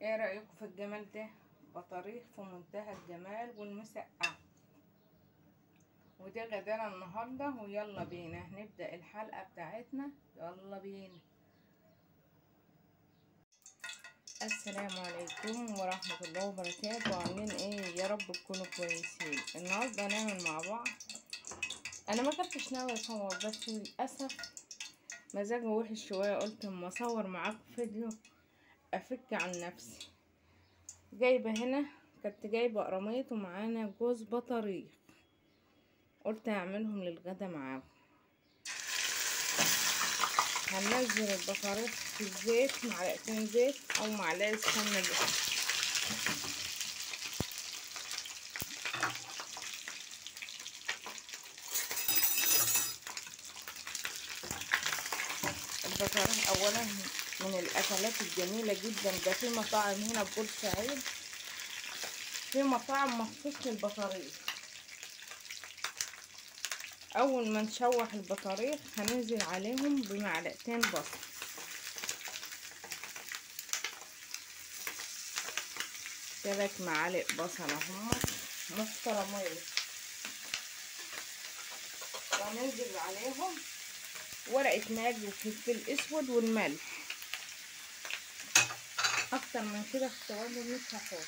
ايه رأيكم في الجمال ده بطاريق في منتهى الجمال والمسقعة ودي غدانا النهاردة ويلا بينا هنبدأ الحلقة بتاعتنا يلا بينا السلام عليكم ورحمة الله وبركاته عاملين ايه يا رب تكونوا كويسين النهاردة هنعمل مع بعض انا ما كنتش ناوي اصور بس للاسف مزاجي وحش شوية قلت اما اصور معاكم فيديو افك عن نفسي جايبة هنا كنت جايبة قراميط ومعانا جوز بطاريق قلت اعملهم للغدا معاكم هننزل البطاريق في الزيت معلقتين زيت او معلقة سمنة بس البطاريق اولا من الاكلات الجميلة جدا ده في مطاعم هنا في بورسعيد في مطاعم مخصوص للبطاريق اول ما نشوح البطاريق هننزل عليهم بمعلقتين بصل ثلاث معالق بصل هم محترمين وهننزل عليهم ورقة ماجي وفلفل اسود والملح اكتر من كده في التوابل مش هحط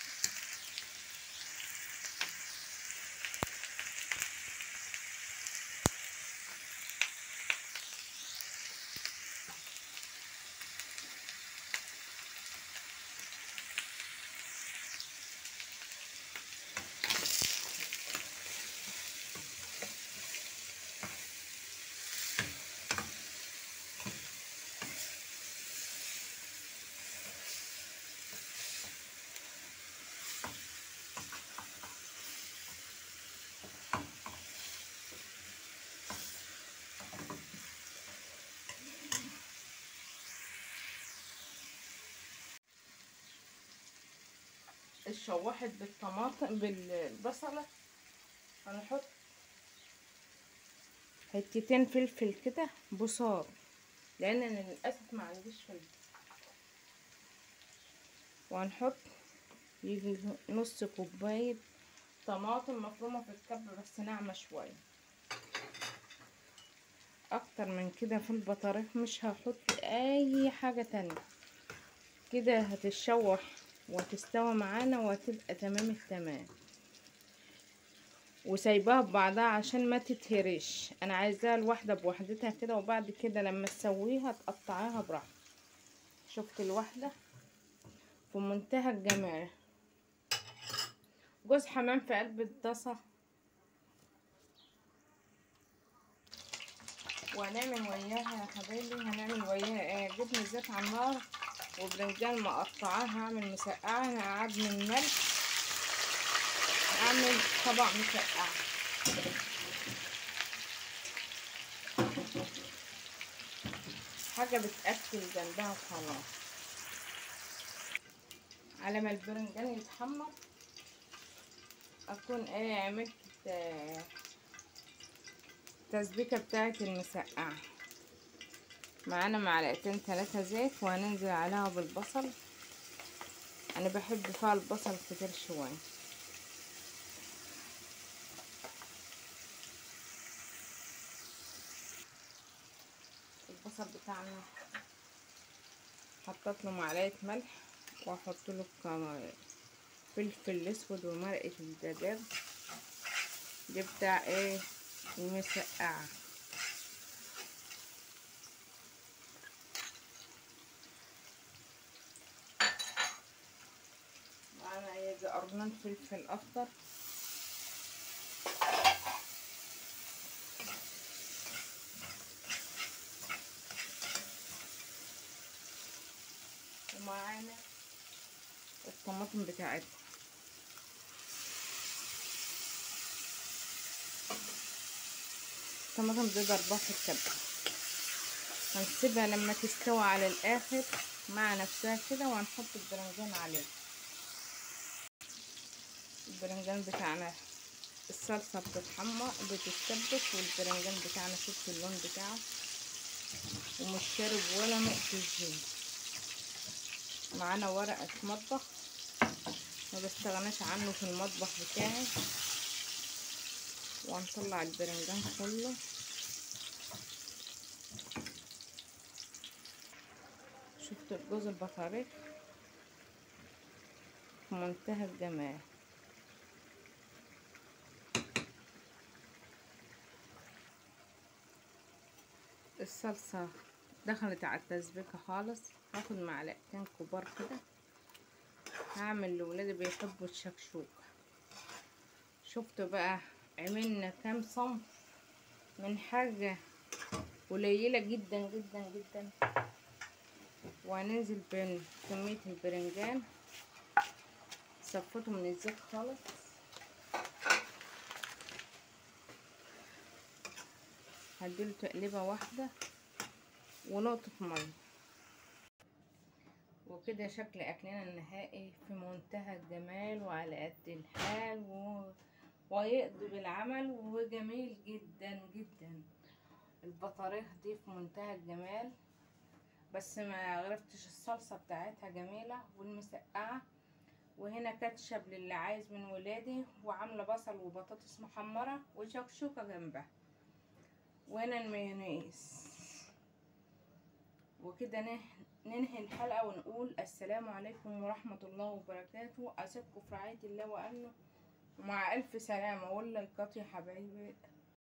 اتشوحت بالطماطم بالبصلة هنحط حتتين فلفل كده بصار لان انا للاسف ما عنديش فلفل وهنحط يجي نص كوباية طماطم مفرومة في الكب بس ناعمة شوية اكتر من كده في البطاريق مش هحط اي حاجة تانية كده هتتشوح وتستوى معانا وهتبقى تمام التمام وسايباها ببعضها عشان ما تتهرش انا عايزاها الواحده بوحدتها كده وبعد كده لما تسويها تقطعيها براحتك شفت الواحده في منتهى الجمال جوز حمام في قلب الطاسه وهنعمل وياها يا حبايبي هنعمل وياها ايه جبن زيت على النار وبرنجان مقطعاه هعمل مسقعة انا قعد من ملح اعمل طبق مسقعة حاجة بتأكل جنبها وخلاص على ما البرنجان يتحمر اكون ايه عملت التسبيكة بتاعت المسقعة معانا معلقتين ثلاثة زيت وهننزل عليها بالبصل انا بحب فيها البصل كتير شوية البصل بتاعنا حطيت له معلقة ملح واحط له فلفل اسود ومرقة الدجاج دي بتاع ايه المسقعة معانا يجي قرنان فلفل اخضر ومعانا الطماطم بتاعتنا الطماطم دي ضربها في الكبة هنسيبها لما تستوي على الاخر مع نفسها كده وهنحط البرنجان عليها البرنجان بتاعنا الصلصة بتتحمر بتتسبك والبرنجان بتاعنا شفت اللون بتاعه ومش شارب ولا نقطة زيت معانا ورقة مطبخ ما بستغناش عنه في المطبخ بتاعي وهنطلع البرنجان كله شفت الجوز البطاريق في منتهى الجمال الصلصة دخلت على التسبيكة خالص هاخد معلقتين كبار كده هعمل لولادي بيحبوا الشكشوكة شفتوا بقى عملنا كام صنف من حاجة قليلة جدا جدا جدا وهننزل بين كمية البرنجان صفته من الزيت خالص هديله تقليبة واحدة ونقطة مية وكده شكل أكلنا النهائي في منتهى الجمال وعلى قد الحال و... ويقضي بالعمل وجميل جدا جدا البطاريخ دي في منتهى الجمال بس ما غرفتش الصلصة بتاعتها جميلة والمسقعة وهنا كاتشب للي عايز من ولادي وعاملة بصل وبطاطس محمرة وشكشوكة جنبها وهنا المايونيز وكده ننهي الحلقة ونقول السلام عليكم ورحمة الله وبركاته أسيبكم في رعاية الله وأمنه ومع ألف سلامة واللايكات يا حبايبي